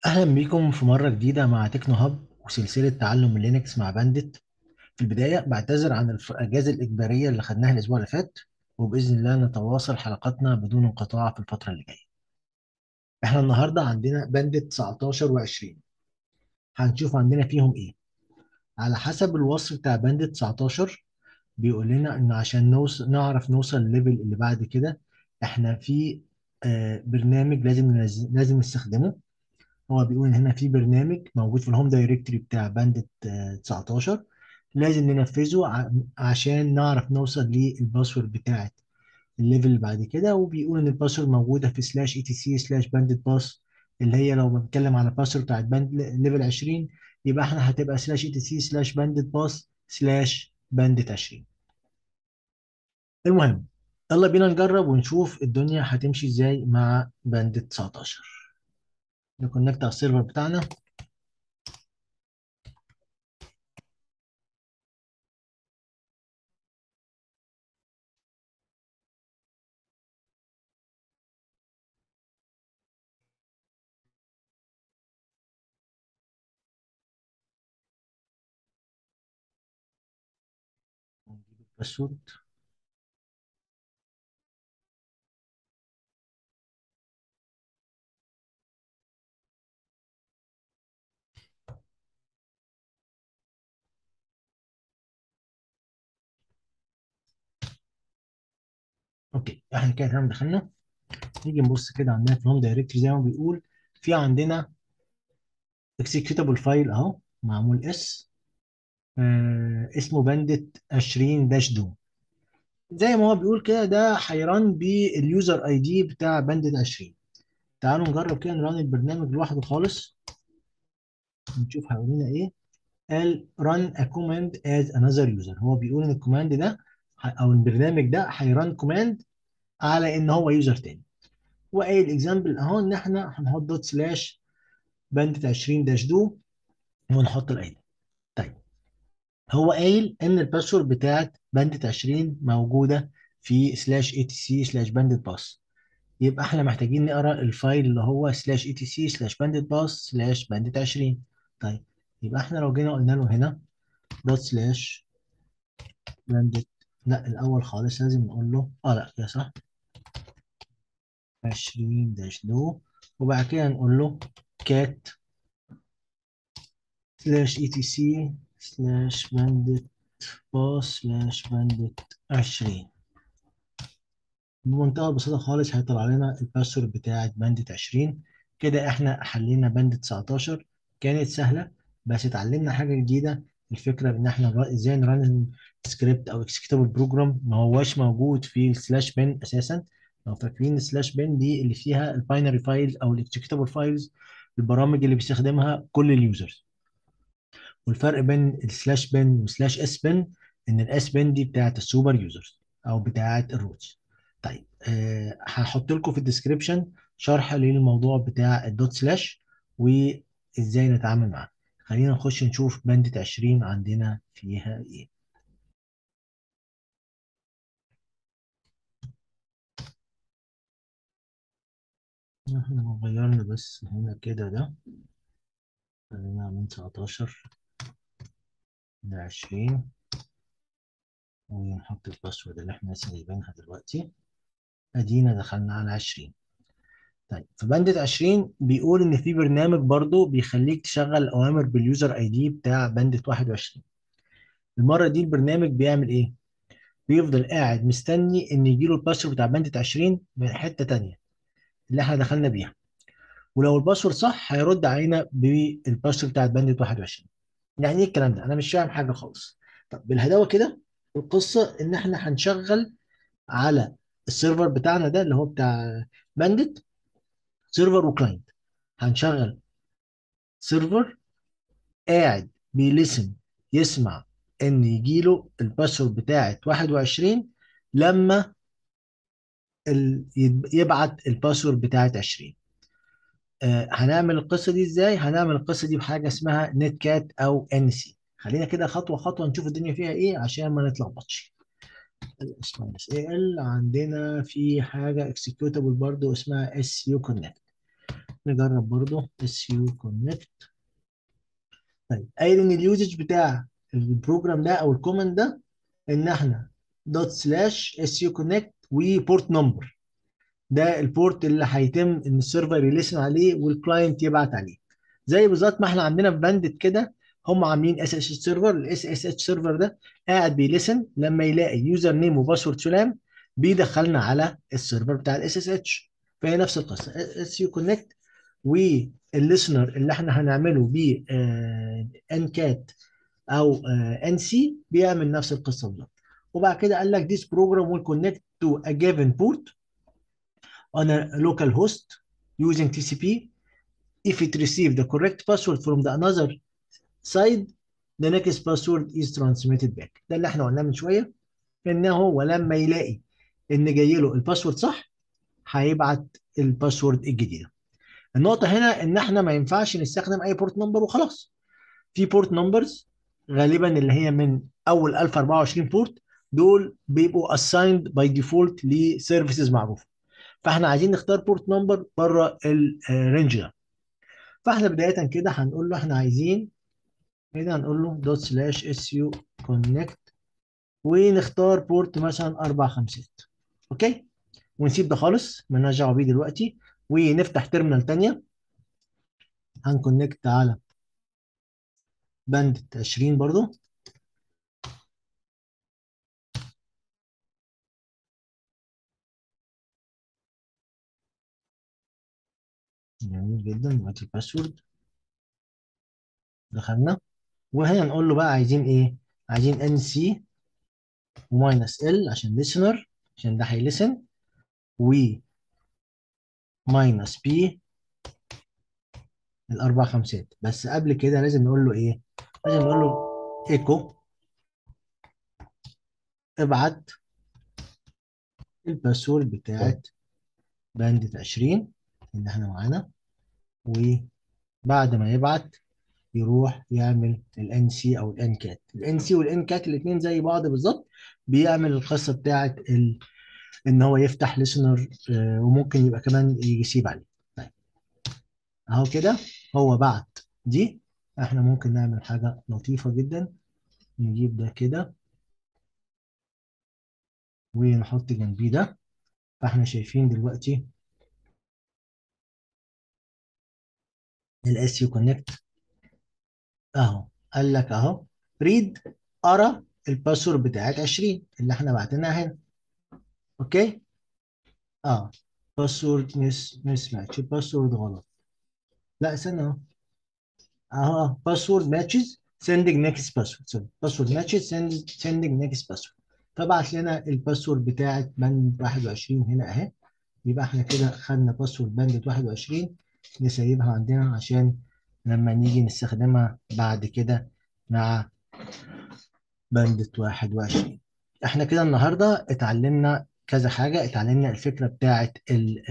أهلا بيكم في مرة جديدة مع تكنو هاب وسلسلة تعلم لينكس مع باندت في البداية بعتذر عن الف- الأجازة الإجبارية اللي خدناها الأسبوع اللي فات وبإذن الله نتواصل حلقاتنا بدون انقطاع في الفترة اللي جاية إحنا النهاردة عندنا باندت 19 و20 هنشوف عندنا فيهم إيه على حسب الوصف بتاع باندت 19 بيقول لنا إن عشان نوصل نعرف نوصل الليفل اللي بعد كده إحنا في آه، برنامج لازم ننزل- لازم نستخدمه هو بيقول ان هنا في برنامج موجود في الهوم دايركتوري بتاع باندت آه، 19 لازم ننفذه ع- عشان نعرف نوصل للباسورد بتاعت الليفل اللي بعد كده وبيقول ان الباسورد موجوده في سلاش اي تي سي سلاش باندت باس اللي هي لو بنتكلم على الباسورد بتاعت باند ليفل 20 يبقى احنا هتبقى سلاش اي تي سي سلاش باندت باس سلاش باندت 20 المهم يلا بينا نجرب ونشوف الدنيا هتمشي ازاي مع باندت 19 نكونكت على السيرفر بتاعنا ونجيب الباسورد اوكي احنا كده تمام دخلنا نيجي نبص كده عندنا في الهوم دايركتوري زي ما بيقول في عندنا اكسكيوتابل فايل اهو معمول اس آه اسمه باندت 20 داش دو زي ما هو بيقول كده ده هيران باليوزر اي دي بتاع باندت 20 تعالوا نجرب كده نران البرنامج لوحده خالص نشوف هيقول لنا ايه قال run a command as another user هو بيقول ان الكوماند ده ه- او البرنامج ده هيران كوماند على ان هو يوزر تاني وقايل اكزامبل اهو ان احنا هنحط دوت سلاش باندت 20 داش دو ونحط الايدي طيب هو قايل ان الباسورد بتاعت باندت 20 موجوده في سلاش اي تي سي سلاش باندت باس يبقى احنا محتاجين نقرا الفايل اللي هو سلاش اي تي سي سلاش باندت باس سلاش باندت 20 طيب يبقى احنا لو جينا قلنا له هنا دوت سلاش باندت لا الاول خالص لازم نقول له اه لا كده صح 20 داش دو وبعد كده نقول له كات سلاش اي تي سي سلاش باندت باس سلاش باندت 20 بمنتهى البساطة خالص هيطلع لنا الباسورد بتاعت باندت 20 كده احنا حلينا باندت 19 كانت سهلة بس اتعلمنا حاجة جديدة الفكرة ان احنا نر- ازاي نرن سكريبت او اكسكيوتابل بروجرام ما هواش موجود في السلاش بن اساسا لو فاكرين السلاش بن دي اللي فيها الباينري فايلز او الاكسكيوتابل فايلز البرامج اللي بيستخدمها كل اليوزرز والفرق بين السلاش بن وسلاش اس بن ان الاس بن دي بتاعت السوبر يوزرز او بتاعت الروتس طيب أه هحط لكم في الديسكريبشن شرح للموضوع بتاع الدوت سلاش وازاي نتعامل معاه خلينا نخش نشوف بندة 20 عندنا فيها ايه احنا غيرنا بس هنا كده ده خلينا من 19 ل 20 ونحط الباسورد اللي احنا لسه جايبينها دلوقتي ادينا دخلنا على 20 طيب في بندة 20 بيقول ان في برنامج برضو بيخليك تشغل اوامر باليوزر اي دي بتاع بندة 21 المرة دي البرنامج بيعمل ايه بيفضل قاعد مستني ان يجيله الباسورد بتاع بندة 20 من حتة تانية اللي احنا دخلنا بيها ولو الباسورد صح هيرد علينا بالباسورد بتاع بندة 21 يعني ايه الكلام ده انا مش فاهم حاجة خالص طب بالهداوة كده القصة ان احنا هنشغل على السيرفر بتاعنا ده اللي هو بتاع باندت سيرفر وكلاينت هنشغل سيرفر قاعد بيلسن يسمع ان يجيله الباسورد بتاعت 21 لما ال- يب- يبعت الباسورد بتاعت 20 آه هنعمل القصه دي ازاي هنعمل القصه دي بحاجه اسمها نت كات او ان سي خلينا كده خطوه خطوه نشوف الدنيا فيها ايه عشان ما نتلخبطش الاس ماينس اي ال عندنا في حاجه اكسكيوتابل برضو اسمها اس يو كونكت نجرب برضو اس يو كونكت طيب قايل ان اليوزج بتاع البروجرام ده او الكوماند ده ان احنا دوت سلاش اس يو كونكت وبورت نمبر ده البورت اللي هيتم ان السيرفر يلسن عليه والكلاينت يبعت عليه زي بالظبط ما احنا عندنا في باندت كده هم عاملين اس اس اتش سيرفر الاس اس اتش سيرفر ده قاعد بيلسن لما يلاقي يوزر نيم وباسورد سلام بيدخلنا على السيرفر بتاع الاس اس اتش فهي نفس القصه اس يو كونكت والليسنر اللي احنا هنعمله بيه ان كات او ان سي بيعمل نفس القصه بالظبط وبعد كده قال لك this program will connect to a given port on a local host using TCP if it receives the correct password from the another side the next password is transmitted back ده اللي احنا قلناه من شويه ان هو لما يلاقي ان جاي له الباسورد صح هيبعت الباسورد الجديده النقطه هنا ان احنا ما ينفعش نستخدم اي بورت نمبر وخلاص في بورت نمبرز غالبا اللي هي من اول 1024 بورت دول بيبقوا assigned by default لسيرفيسز معروفه فاحنا عايزين نختار بورت نمبر بره الرينج ده فاحنا بدايه كده هنقول له احنا عايزين كده هنقول له دوت سلاش اس يو كونكت ونختار بورت مثلا اربع خمسات اوكي ونسيب ده خالص مالناش دعوه بيه دلوقتي ونفتح تيرمينال تانية هنكونكت على باند 20 برضو جميل جدا دلوقتي الباسورد دخلنا وهنا نقول له بقى عايزين ايه عايزين ان سي وماينس ال عشان listener عشان ده هيلسن و ماينس بي الاربع خمسات بس قبل كده لازم نقول له ايه لازم نقول له ايكو ابعت الباسورد بتاعت باندت 20 اللي احنا معانا وبعد ما يبعت يروح يعمل الان سي او الان كات الان سي والان كات الاثنين زي بعض بالظبط بيعمل القصه بتاعت ال... ان هو يفتح ليسنر وممكن يبقى كمان يسيب عليه طيب اهو كده هو بعت دي احنا ممكن نعمل حاجه لطيفه جدا نجيب ده كده ونحط جنبيه ده فاحنا شايفين دلوقتي الاس يو كونكت اهو قال لك اهو ريد ارى الباسورد بتاعت 20 اللي احنا بعتناها هنا اوكي اه باسورد مس مس ماتش الباسورد غلط لا استنى اهو اهو باسورد ماتشز sending next password سوري باسورد ماتشز sending next password فبعت لنا الباسورد بتاعت بند 21 هنا اهي يبقى احنا كده خدنا باسورد بند 21 نسيبها عندنا عشان لما نيجي نستخدمها بعد كده مع بندة 21 احنا كده النهارده اتعلمنا كذا حاجة اتعلمنا الفكرة بتاعت ال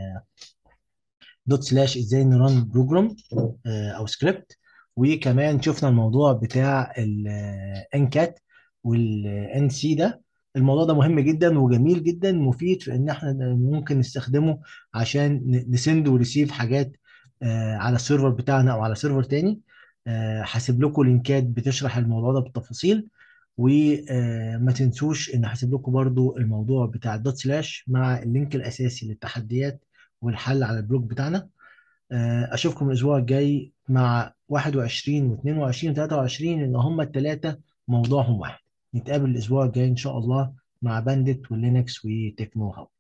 دوت سلاش ازاي نرن بروجرام او سكريبت وكمان شفنا الموضوع بتاع الانكات والان سي ده الموضوع ده مهم جدا وجميل جدا مفيد في ان احنا ممكن نستخدمه عشان نسند وريسيف حاجات على السيرفر بتاعنا او على سيرفر تاني هسيب لكم لينكات بتشرح الموضوع ده بالتفاصيل وما تنسوش ان هسيب لكم برضو الموضوع بتاع الدوت سلاش مع اللينك الاساسي للتحديات والحل على البلوج بتاعنا اشوفكم الاسبوع الجاي مع 21 و22 و23 ان هم الثلاثه موضوعهم واحد نتقابل الاسبوع الجاي ان شاء الله مع باندت ولينكس وتكنو هاو